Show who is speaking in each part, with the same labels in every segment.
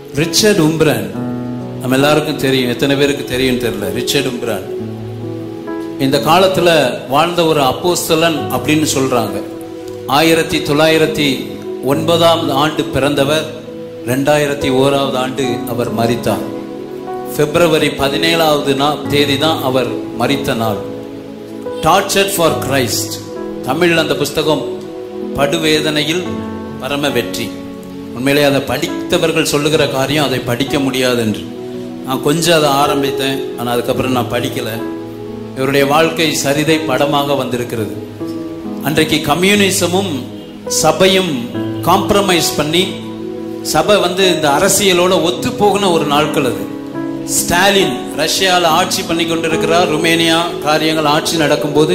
Speaker 1: Richard உம்ப்ரான் நம்ம எல்லாருக்கும் தெரியும் எத்தனை பேருக்கு தெரியும் தெரியல ரிச்சர்ட் உம்ப்ரான் இந்த காலத்துல வாழ்ந்த ஒரு அப்போஸ்தலன் அப்படின்னு சொல்றாங்க ஆயிரத்தி தொள்ளாயிரத்தி ஒன்பதாம் ஆண்டு பிறந்தவர் ரெண்டாயிரத்தி ஓராவது ஆண்டு அவர் மரித்தார் பிப்ரவரி பதினேழாவது நா தேதி தான் அவர் மரித்த நாள் டார்ச்சர் ஃபார் கிரைஸ்ட் தமிழில் அந்த புஸ்தகம் படுவேதனையில் பரம வெற்றி உண்மையிலே அதை படித்தவர்கள் சொல்லுகிற காரியம் அதை படிக்க முடியாது என்று நான் கொஞ்சம் அதை ஆரம்பித்தேன் ஆனால் அதுக்கப்புறம் நான் படிக்கலை இவருடைய வாழ்க்கை சரிதை படமாக வந்திருக்கிறது அன்றைக்கு கம்யூனிசமும் சபையும் காம்ப்ரமைஸ் பண்ணி சபை வந்து இந்த அரசியலோட ஒத்து போகின ஒரு நாட்கள் அது ஸ்டாலின் ரஷ்யாவில் ஆட்சி பண்ணி கொண்டிருக்கிறார் ருமேனியா காரியங்கள் ஆட்சி நடக்கும்போது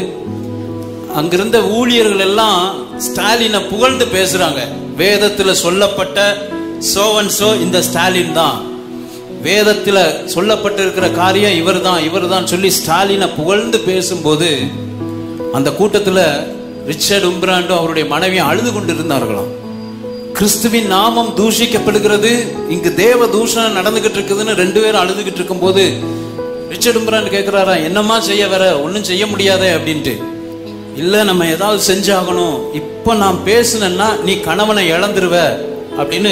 Speaker 1: அங்கிருந்த ஊழியர்கள் எல்லாம் ஸ்டாலினை புகழ்ந்து பேசுறாங்க வேதத்துல சொல்லப்பட்ட சோவன் சோ இந்த ஸ்டாலின் தான் வேதத்துல சொல்லப்பட்டிருக்கிற காரியம் இவர் தான் இவர் தான் சொல்லி ஸ்டாலினை புகழ்ந்து பேசும்போது அந்த கூட்டத்துல ரிச்சர்ட் உம்ப்ராண்டும் அவருடைய மனைவியும் அழுது கொண்டிருந்தார்களாம் கிறிஸ்துவின் நாமம் தூஷிக்கப்படுகிறது இங்கு தேவ தூஷணம் நடந்துகிட்டு இருக்குதுன்னு ரெண்டு பேரும் அழுதுகிட்டு இருக்கும்போது ரிச்சர்ட் உம்ப்ரான் கேட்கிறாரா என்னம்மா செய்ய வர ஒன்றும் செய்ய முடியாதே அப்படின்ட்டு இல்ல நம்ம ஏதாவது செஞ்சாகணும் இப்போ நான் பேசுனேன்னா நீ கணவனை இழந்துருவ அப்படின்னு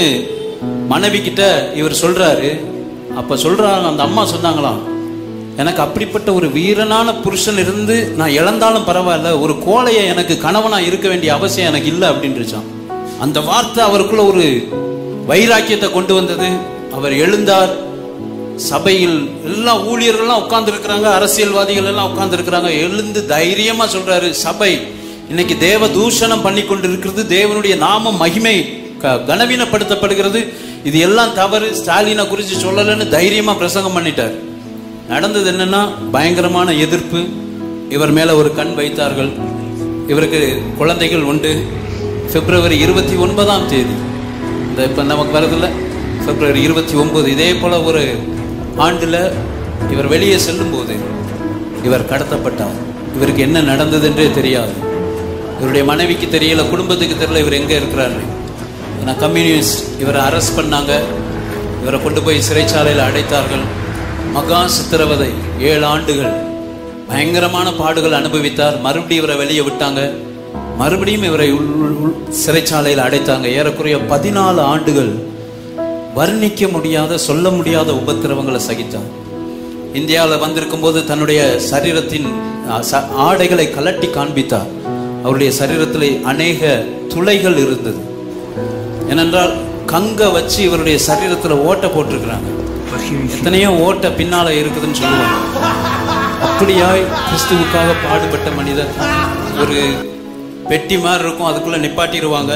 Speaker 1: மனைவி கிட்ட இவர் சொல்றாரு அப்ப சொல்றாங்க அந்த அம்மா சொன்னாங்களாம் எனக்கு அப்படிப்பட்ட ஒரு வீரனான புருஷன் இருந்து நான் இழந்தாலும் பரவாயில்ல ஒரு கோழையை எனக்கு கணவனா இருக்க வேண்டிய அவசியம் எனக்கு இல்லை அப்படின்றுச்சான் அந்த வார்த்தை அவருக்குள்ள ஒரு வைராக்கியத்தை கொண்டு வந்தது அவர் எழுந்தார் சபையில் எல்லா ஊழியர்கள்லாம் உட்கார்ந்து இருக்கிறாங்க அரசியல்வாதிகள் எல்லாம் உட்கார்ந்து இருக்கிறாங்க எழுந்து தைரியமா சொல்றாரு சபை இன்னைக்கு தேவ தூஷணம் பண்ணி கொண்டிருக்கிறது தேவனுடைய நாமம் மகிமை க- கனவீனப்படுத்தப்படுகிறது இது எல்லாம் தவறு ஸ்டாலினை குறித்து சொல்லலைன்னு தைரியமா பிரசங்கம் பண்ணிட்டார் நடந்தது என்னன்னா பயங்கரமான எதிர்ப்பு இவர் மேல ஒரு கண் வைத்தார்கள் இவருக்கு குழந்தைகள் உண்டு பிப்ரவரி இருபத்தி ஒன்பதாம் தேதி இந்த இப்போ நமக்கு வரதில்ல பிப்ரவரி இருபத்தி ஒன்பது இதே போல ஒரு ஆண்டுல இவர் வெளியே செல்லும்போது இவர் கடத்தப்பட்டார் இவருக்கு என்ன நடந்தது என்றே தெரியாது இவருடைய மனைவிக்கு தெரியல குடும்பத்துக்கு தெரியல இவர் எங்க இருக்கிறாரு ஏன்னா கம்யூனிஸ்ட் இவரை அரெஸ்ட் பண்ணாங்க இவரை கொண்டு போய் சிறைச்சாலையில் அடைத்தார்கள் மகா சித்திரவதை ஏழு ஆண்டுகள் பயங்கரமான பாடுகள் அனுபவித்தார் மறுபடியும் இவரை வெளியே விட்டாங்க மறுபடியும் இவரை உள்- உள்- உள் சிறைச்சாலையில் அடைத்தாங்க ஏறக்குறைய பதினாலு ஆண்டுகள் வர்ணிக்க முடியாத சொல்ல முடியாத உபத்திரவங்களை சகித்தார் இந்தியாவில் வந்திருக்கும் போது தன்னுடைய சரீரத்தின் அ, ச- ஆடைகளை கலட்டி காண்பித்தார் அவருடைய சரீரத்திலே அநேக துளைகள் இருந்தது ஏனென்றால் கங்க வச்சு இவருடைய சரீரத்துல ஓட்டை போட்டிருக்கிறாங்க எத்தனையோ ஓட்டை பின்னால இருக்குதுன்னு சொல்லுவாங்க அப்படியாய் கிறிஸ்துவுக்காக பாடுபட்ட மனிதர் ஒரு பெட்டி மாதிரி இருக்கும் அதுக்குள்ள நிப்பாட்டிடுவாங்க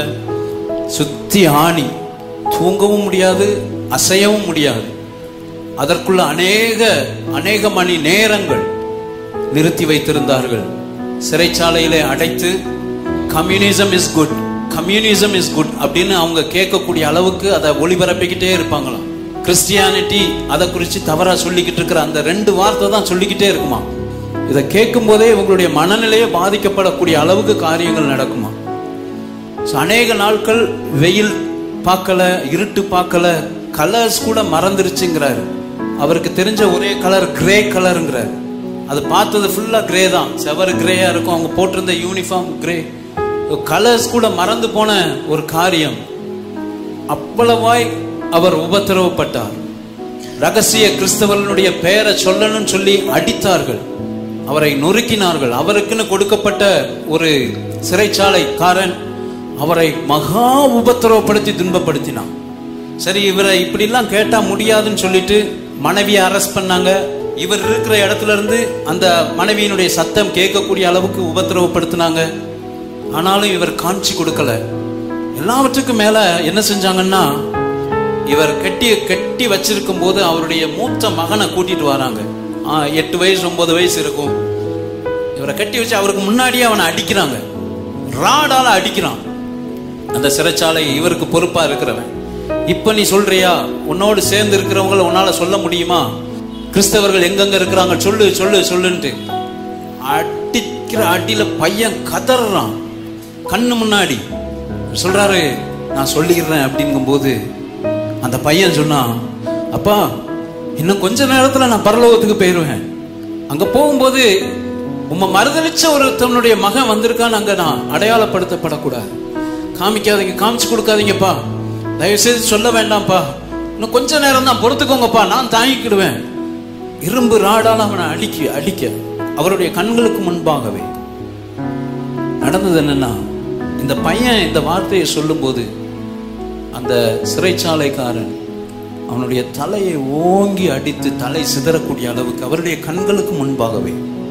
Speaker 1: சுத்தி ஆணி தூங்கவும் முடியாது அசையவும் முடியாது அதற்குள்ள அநேக அநேக மணி நேரங்கள் நிறுத்தி வைத்திருந்தார்கள் சிறைச்சாலையிலே அடைத்து communism is good communism is good அப்படின்னு அவங்க கேட்கக்கூடிய அளவுக்கு அதை ஒளிபரப்பிக்கிட்டே இருப்பாங்களாம் கிறிஸ்டியானிட்டி அதை குறித்து தவறா சொல்லிக்கிட்டு இருக்கிற அந்த ரெண்டு வார்த்தை தான் சொல்லிக்கிட்டே இருக்குமா இதை கேட்கும் போதே இவங்களுடைய மனநிலையே பாதிக்கப்படக்கூடிய அளவுக்கு காரியங்கள் நடக்குமா So, அநேக நாட்கள் வெயில் பார்க்கல இருட்டு பார்க்கல கலர்ஸ் கூட மறந்துருச்சுங்கிறாரு அவருக்கு தெரிஞ்ச ஒரே கலர் கிரே கலருங்கிறாரு அது பார்த்தது ஃபுல்லா கிரே தான் செவர் கிரேயா இருக்கும் அவங்க போட்டிருந்த யூனிஃபார்ம் கிரே கலர்ஸ் கூட மறந்து போன ஒரு காரியம் அவ்வளவாய் அவர் உபத்திரவப்பட்டார் ரகசிய கிறிஸ்தவர்களுடைய பெயரை சொல்லணும்னு சொல்லி அடித்தார்கள் அவரை நொறுக்கினார்கள் அவருக்குன்னு கொடுக்கப்பட்ட ஒரு சிறைச்சாலைக்காரன் அவரை மகா உபத்திரவப்படுத்தி துன்பப்படுத்தினான் சரி இவரை இப்படிலாம் கேட்டா முடியாதுன்னு சொல்லிட்டு மனைவியை அரெஸ்ட் பண்ணாங்க இவர் இருக்கிற இடத்துல இருந்து அந்த மனைவியினுடைய சத்தம் கேட்கக்கூடிய அளவுக்கு உபத்திரவப்படுத்தினாங்க ஆனாலும் இவர் காட்சி கொடுக்கல எல்லாவற்றுக்கும் மேல என்ன செஞ்சாங்கன்னா இவர் கட்டி கட்டி வச்சிருக்கும் போது அவருடைய மூத்த மகனை கூட்டிட்டு வராங்க ஆ, எட்டு வயசு ஒன்பது வயசு இருக்கும் இவரை கட்டி வச்சு அவருக்கு முன்னாடியே அவனை அடிக்கிறாங்க ராடால அடிக்கிறான் அந்த சிறைச்சாலை இவருக்கு பொறுப்பா இருக்கிறவன் இப்ப நீ சொல்றியா உன்னோடு சேர்ந்து இருக்கிறவங்கள உன்னால சொல்ல முடியுமா கிறிஸ்தவர்கள் எங்கெங்க இருக்கிறாங்க சொல்லு சொல்லு சொல்லுன்ட்டு அடிக்கிற அடியில பையன் கதறான் கண்ணு முன்னாடி சொல்றாரு நான் சொல்லிடுறேன் அப்படிங்கும்போது அந்த பையன் சொன்னான் அப்பா இன்னும் கொஞ்ச நேரத்துல நான் பரலோகத்துக்கு போயிருவேன் அங்க போகும்போது உம்மை மறுதளிச்ச ஒரு தன்னுடைய மகன் வந்திருக்கான்னு அங்க நான் அடையாளப்படுத்தப்படக்கூடாது காமிக்காதீங்க காமிச்சு கொடுக்காதீங்கப்பா தயவு செய்து சொல்ல வேண்டாம்ப்பா இன்னும் கொஞ்ச நேரம் தான் பொறுத்துக்கோங்கப்பா நான் தாங்கிக்கிடுவேன் இரும்பு ராடால் அவனை அடிக்க அடிக்க அவருடைய கண்களுக்கு முன்பாகவே நடந்தது என்னன்னா இந்த பையன் இந்த வார்த்தையை சொல்லும்போது அந்த சிறைச்சாலைக்காரன் அவனுடைய தலையை ஓங்கி அடித்து தலை சிதறக்கூடிய அளவுக்கு அவருடைய கண்களுக்கு முன்பாகவே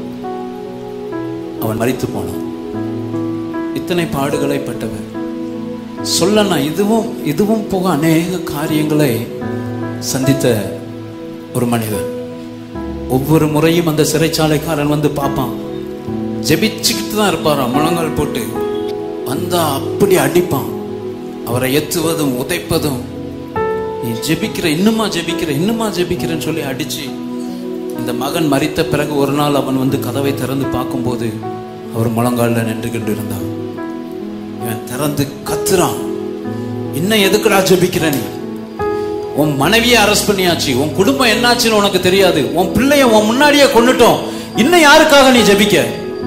Speaker 1: அவன் மறித்து போனான் இத்தனை பாடுகளை பட்டவன் சொல்லனா இதுவும் இதுவும் போக அநேக காரியங்களை சந்தித்த ஒரு மனிதன் ஒவ்வொரு முறையும் அந்த சிறைச்சாலைக்காரன் வந்து பார்ப்பான் ஜெபிச்சுக்கிட்டு தான் இருப்பாராம் முழங்கால் போட்டு வந்தா அப்படி அடிப்பான் அவரை எத்துவதும் உதைப்பதும் நீ ஜெபிக்கிற இன்னுமா ஜெபிக்கிற இன்னுமா ஜெபிக்கிறேன்னு சொல்லி அடிச்சு இந்த மகன் மறித்த பிறகு ஒரு நாள் அவன் வந்து கதவை திறந்து பார்க்கும்போது அவர் முழங்கால்ல நின்று கொண்டு இருந்தான் இவன் திறந்து கத்துறான் இன்னும் எதுக்குடா ஜெபிக்கிற நீ உன் மனைவியை அரெஸ்ட் பண்ணியாச்சு உன் குடும்பம் என்னாச்சுன்னு உனக்கு தெரியாது உன் பிள்ளைய உன் முன்னாடியே கொன்னுட்டோம் இன்னும் யாருக்காக நீ ஜெபிக்க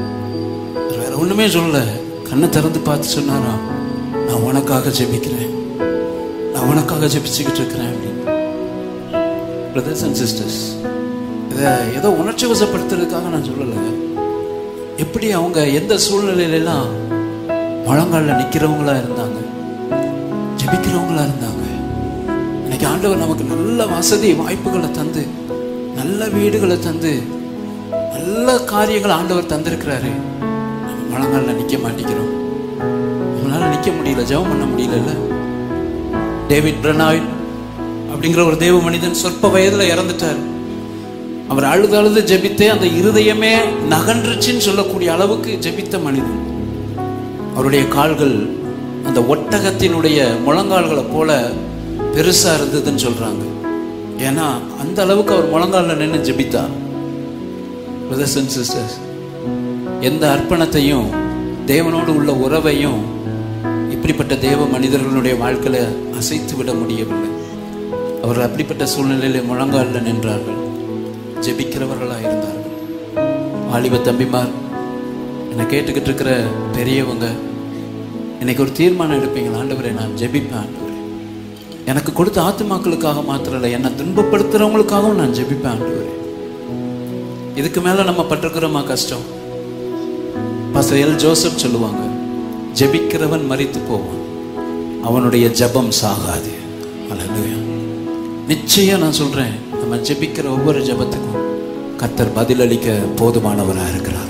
Speaker 1: வேற ஒண்ணுமே சொல்லல கண்ணை திறந்து பார்த்து சொன்னாரா நான் உனக்காக ஜெபிக்கிறேன் நான் உனக்காக ஜெபிச்சுக்கிட்டு இருக்கிறேன் அப்படின்னு பிரதர்ஸ் அண்ட் சிஸ்டர்ஸ் இதை ஏதோ உணர்ச்சி வசப்படுத்துறதுக்காக நான் சொல்லலை எப்படி அவங்க எந்த சூழ்நிலையிலலாம் முழங்கால நிக்கிறவங்களா இருந்தாங்க ஜெபிக்கிறவங்களா இருந்தாங்க இன்னைக்கு ஆண்டவர் நமக்கு நல்ல வசதி வாய்ப்புகளை தந்து நல்ல வீடுகளை தந்து நல்ல காரியங்களை ஆண்டவர் தந்திருக்கிறாரு நம்ம முழங்கால நிக்க மாட்டேங்கிறோம் நம்மளால நிக்க முடியல ஜெபம் பண்ண முடியல டேவிட் பிரனாய் அப்படிங்கிற ஒரு தேவ மனிதன் சொற்ப வயதுல இறந்துட்டார் அவர் அழுது அழுது ஜெபித்தே அந்த இருதயமே நகன்றுச்சுன்னு சொல்லக்கூடிய அளவுக்கு ஜெபித்த மனிதன் அவருடைய கால்கள் அந்த ஒட்டகத்தினுடைய முழங்கால்களை போல பெருசா இருந்ததுன்னு சொல்றாங்க ஏன்னா அந்த அளவுக்கு அவர் முழங்கால்ல நின்று ஜெபித்தார் பிரதர்ஸ் அண்ட் சிஸ்டர்ஸ் எந்த அர்ப்பணத்தையும் தேவனோடு உள்ள உறவையும் இப்படிப்பட்ட தேவ மனிதர்களுடைய வாழ்க்கையில அசைத்து விட முடியவில்லை அவர்கள் அப்படிப்பட்ட சூழ்நிலையில முழங்காலில் நின்றார்கள் ஜெபிக்கிறவர்களாக இருந்தார்கள் வாலிப தம்பிமார் என்னை கேட்டுக்கிட்டு இருக்கிற பெரியவங்க இன்னைக்கு ஒரு தீர்மானம் எடுப்பீங்களா ஆண்டவரே நான் ஜெபிப்பேன் ஆண்டவரே எனக்கு கொடுத்த ஆத்துமாக்களுக்காக மாத்திரம் இல்லை என்னை துன்பப்படுத்துறவங்களுக்காகவும் நான் ஜெபிப்பேன் ஆண்டவரே இதுக்கு மேல நம்ம பட்டிருக்கிறோமா கஷ்டம் பாஸ்டர் எல் ஜோசப் சொல்லுவாங்க ஜெபிக்கிறவன் மரித்து போவான் அவனுடைய ஜெபம் சாகாது அல்லேலூயா நிச்சயம் நான் சொல்றேன் நம்ம ஜெபிக்கிற ஒவ்வொரு ஜெபத்துக்கும் கத்தர் பதிலளிக்க போதுமானவராக இருக்கிறார்